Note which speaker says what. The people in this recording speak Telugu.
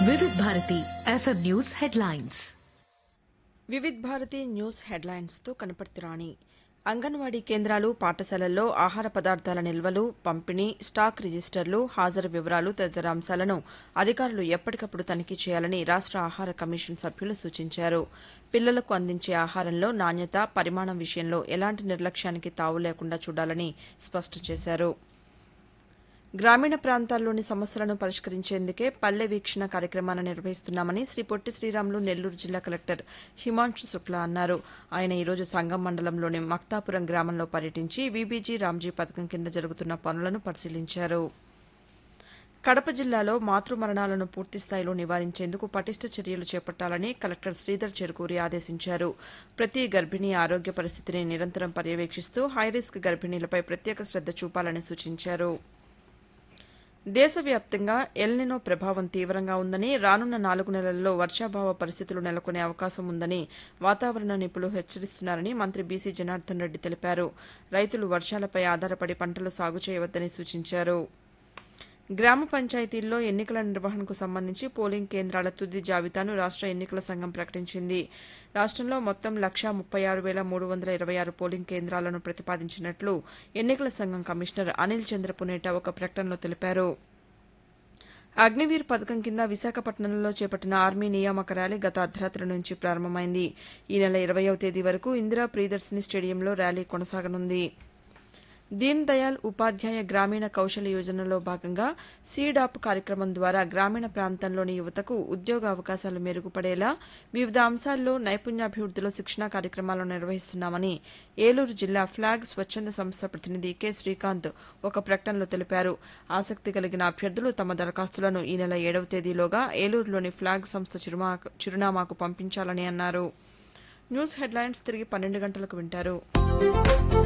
Speaker 1: వివిధ Bharati FM news headlines
Speaker 2: Vividh Bharati news హెడ్లైన్స్తో కనపర్తి రాణి అంగన్వాడీ కేంద్రాలు పాఠశాలల్లో ఆహార పదార్థాల నిల్వలు పంపిణీ స్టాక్ రిజిస్టర్లు హాజరు వివరాలు తదితర అంశాలను అధికారులు ఎప్పటికప్పుడు తనిఖీ చేయాలని రాష్ట ఆహార కమిషన్ సభ్యులు సూచించారు పిల్లలకు అందించే ఆహారంలో నాణ్యత పరిమాణం విషయంలో ఎలాంటి నిర్లక్ష్యానికి తావు లేకుండా చూడాలని స్పష్టం చేశారు గ్రామీణ ప్రాంతాల్లోని సమస్యలను పరిష్కరించేందుకే పల్లె వీక్షణ కార్యక్రమాన్ని నిర్వహిస్తున్నామని శ్రీ పొట్టి శ్రీరాములు నెల్లూరు జిల్లా కలెక్టర్ హిమాంశు శుక్లా అన్నారు ఆయన ఈరోజు సంగం మండలంలోని మక్తాపురం గ్రామంలో పర్యటించి వీబీజీ రామ్జీ పథకం కింద జరుగుతున్న పనులను పరిశీలించారు కడప జిల్లాలో మాతృ మరణాలను పూర్తిస్థాయిలో నివారించేందుకు పటిష్ట చర్యలు చేపట్టాలని కలెక్టర్ శ్రీధర్ చెరుకూరి ఆదేశించారు ప్రతి గర్భిణీ ఆరోగ్య పరిస్థితిని నిరంతరం పర్యవేక్షిస్తూ హైరిస్క్ గర్భిణీలపై ప్రత్యేక శ్రద్ద చూపాలని సూచించారు దేశవ్యాప్తంగా ఎల్నినో ప్రభావం తీవ్రంగా ఉందని రానున్న నాలుగు నెలల్లో వర్షాభావ పరిస్థితులు నెలకొనే అవకాశం ఉందని వాతావరణ నిపుణులు హెచ్చరిస్తున్నారని మంత్రి బీసీ జనార్దన్ రెడ్డి తెలిపారు రైతులు వర్షాలపై ఆధారపడి పంటలు సాగు చేయవద్దని సూచించారు గ్రామ పంచాయతీల్లో ఎన్నికల నిర్వహణకు సంబంధించి పోలింగ్ కేంద్రాల తుది జాబితాను రాష్ట ఎన్నికల సంఘం ప్రకటించింది రాష్టంలో మొత్తం లక్షా ముప్పై ఆరు వేల మూడు వందల ఇరవై ఆరు పోలింగ్ కేంద్రాలను ప్రతిపాదించినట్లు ఎన్నికల సంఘం కమిషనర్ అనిల్ చంద్ర పునేట ఒక ప్రకటనలో తెలిపారు అగ్నివీర్ పథకం కింద విశాఖపట్నంలో చేపట్టిన ఆర్మీ నియామక ర్యాలీ గత అర్ధరాత్రి నుంచి ప్రారంభమైంది ఈ నెల ఇరవయవ తేదీ వరకు ఇందిరా ప్రియదర్శిని స్టేడియంలో ర్యాలీ కొనసాగనుంది దీన్ దయాళ్ ఉపాధ్యాయ గ్రామీణ కౌశల యోజనలో భాగంగా సీడాప్ కార్యక్రమం ద్వారా గ్రామీణ ప్రాంతంలోని యువతకు ఉద్యోగ అవకాశాలు మెరుగుపడేలా వివిధ అంశాల్లో నైపుణ్యాభివృద్దిలో శిక్షణా కార్యక్రమాలను నిర్వహిస్తున్నామని ఏలూరు జిల్లా ఫ్లాగ్ స్వచ్ఛంద సంస్థ ప్రతినిధి కె శ్రీకాంత్ ఒక ప్రకటనలో తెలిపారు ఆసక్తి కలిగిన అభ్యర్థులు తమ దరఖాస్తులను ఈ నెల ఏడవ తేదీలోగా ఏలూరులోని ఫ్లాగ్ సంస్థ చిరుమా- చిరునామాకు పంపించాలని అన్నారు న్యూస్ హెడ్లైన్స్ తిరిగి పన్నెండు గంటలకు వింటారు